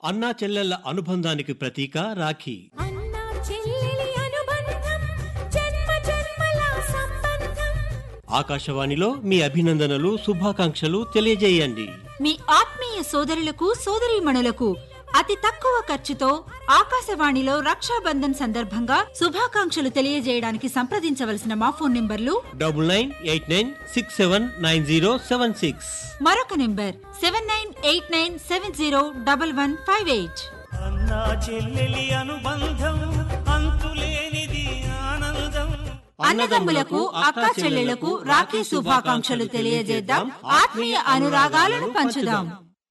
అన్నా చెల్లెళ్ల అనుబంధానికి ప్రతీక రాఖీ అన్నా చెల్లెలి అనుబంధం జన్మ జన్మల సంబంధం ఆకాశవాణిలో మీ అభినందనలు శుభాకాంక్షలు తెలియజేయండి మీ ఆత్మీయ సోదరులకు సోదరీమణులకు అతి తక్కువ ఖర్చుతో ఆకాశవాణిలో రక్షాబంధన్ సందర్భంగా శుభాకాంక్షలు తెలియజేయడానికి సంప్రదించవలసిన మా ఫోన్ నెంబర్లు double nine eight nine six seven nine zero seven six మరొక number seven nine eight nine seven zero double one five eight అన్నా చెల్లెలి అనుబంధం అంతులేనిది ఆనందం అన్నదమ్ములకు అక్క చెల్లెళ్లకు రాఖీ శుభాకాంక్షలు తెలియజేద్దాం ఆత్మీయ అనురాగాలను పంచుదాం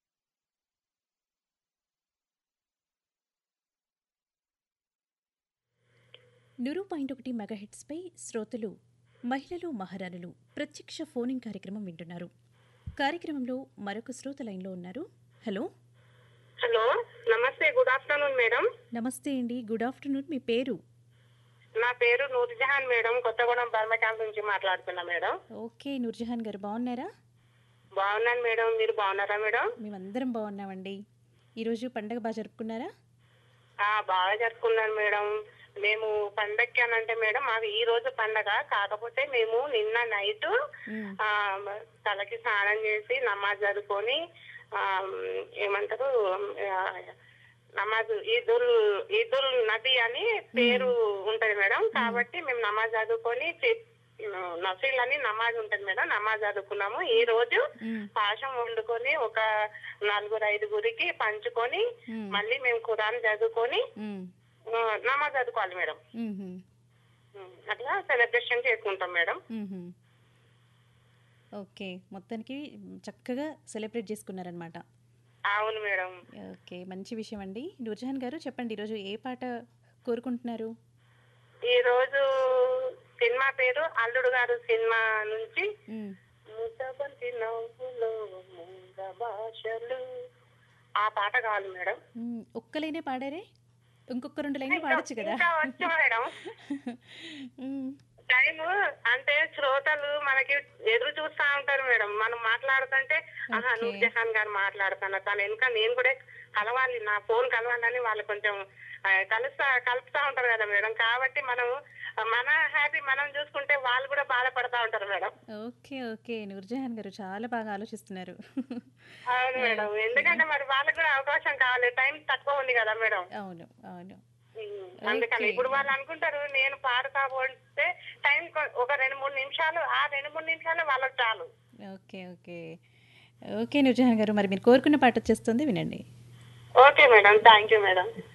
నూరు పాయింట్ ఒకటి మెగాహెట్స్పై శ్రోతలు మహిళలు మహారాణులు ప్రత్యక్ష ఫోనింగ్ కార్యక్రమం వింటున్నారు కార్యక్రమంలో మరొక శ్రోత లైన్లో ఉన్నారు హలో హలో నమస్తే గుడ్ ఆఫ్టర్నూన్ మేడం నమస్తే అండి గుడ్ ఆఫ్టర్నూన్ మీ పేరు నా పేరు Noorjahan madam Kothagudem Burma camp నుంచి మాట్లాడుతున్నా మేడం ఓకే నూర్జహాన్ గారు బాగున్నారా బాగున్నాను మేడం మీరు బాగున్నారా మేడం మేమందరం బాగున్నామండి ఈరోజు పండగ బాగా జరుపుకున్నారా ఆ బాగా జరుపుకున్నాను మేడం మేము పండగకి అని అంటే మేడం మాది ఈ రోజు పండగ కాకపోతే మేము నిన్న నైట్ మ్మ్. ఆ తలకి స్నానం చేసి నమాజ్ చదువుకొని ఆ ఏమంటారు ఆ, నమాజ్ ఈదుల్ ఈదుల్ నబీ అని పేరు ఉంటది మేడం కాబట్టి మేము నమాజ్ చదువుకొని చి- నఫీల్ అని నమాజ్ ఉంటది మేడం నమాజ్ చదువుకున్నాము ఈ రోజు మ్మ్. పాశం వండుకొని ఒక నలుగురు ఐదుగురికి పంచుకొని మ్మ్. మళ్ళీ మేము ఖురాన్ చదువుకొని మ్మ్. ఆ, నమాజ్ చదువుకోవాలి మేడం మ్మ్హ్మ్. ఉమ్, అట్లా సెలబ్రేషన్ చేసుకుంటాం మేడం మ్మ్హ్మ్. ఓకే మొత్తానికి చక్కగా సెలబ్రేట్ చేసుకున్నారనమాట అవును మేడం ఓకే మంచి విషయం అండి నూర్జహాన్ గారు చెప్పండి ఈరోజు ఏ పాట కోరుకుంటున్నారు ఈ రోజు సినిమా పేరు అల్లుడు గారు సినిమా నుంచి మ్మ్. ముసబంతి నవ్వులో మూగ భాషలు ఆ పాట కావాలి మేడం మ్మ్. ఒక్క లైనే పాడారే ఇంకొక రెండు లైన్లు పాడొచ్చు కదా ఇంకా వచ్చు మేడం మ్మ్. టైం అంటే శ్రోతలు మనకి ఎదురు చూస్తా ఉంటారు మేడం మనం మాట్లాడుతుంటే ఆహా Okay. నూర్ జహాన్ గారు మాట్లాడుతున్నా తను వెనుక నేను కూడా కలవాలి నా ఫోన్ కలవాలని వాళ్ళు కొంచెం ఆ, కలుస్తా కలుపుతా ఉంటారు కదా మేడం కాబట్టి మనం మన హ్యాపీ మనం చూసుకుంటే వాళ్ళు కూడా బాధపడతా ఉంటారు మేడం ఓకే ఓకే నూర్జహాన్ గారు చాలా బాగా ఆలోచిస్తున్నారు అవును మేడం ఎందుకంటే మరి వాళ్ళకి కూడా అవకాశం కావాలి టైం తక్కువ ఉంది కదా మేడం అవును అవును ఉమ్, అందుకని Okay. ఇప్పుడు వాళ్ళు అనుకుంటారు నేను పాడుతా పోతే టైం కొ- ఒక రెండు మూడు నిమిషాలు ఆ రెండు మూడు నిమిషాలు వాళ్ళకి చాలు ఓకే ఓకే ఓకే నూర్జహాన్ గారు మరి మీరు కోరుకున్న పాట వచ్చేస్తుంది వినండి okay madam thank you madam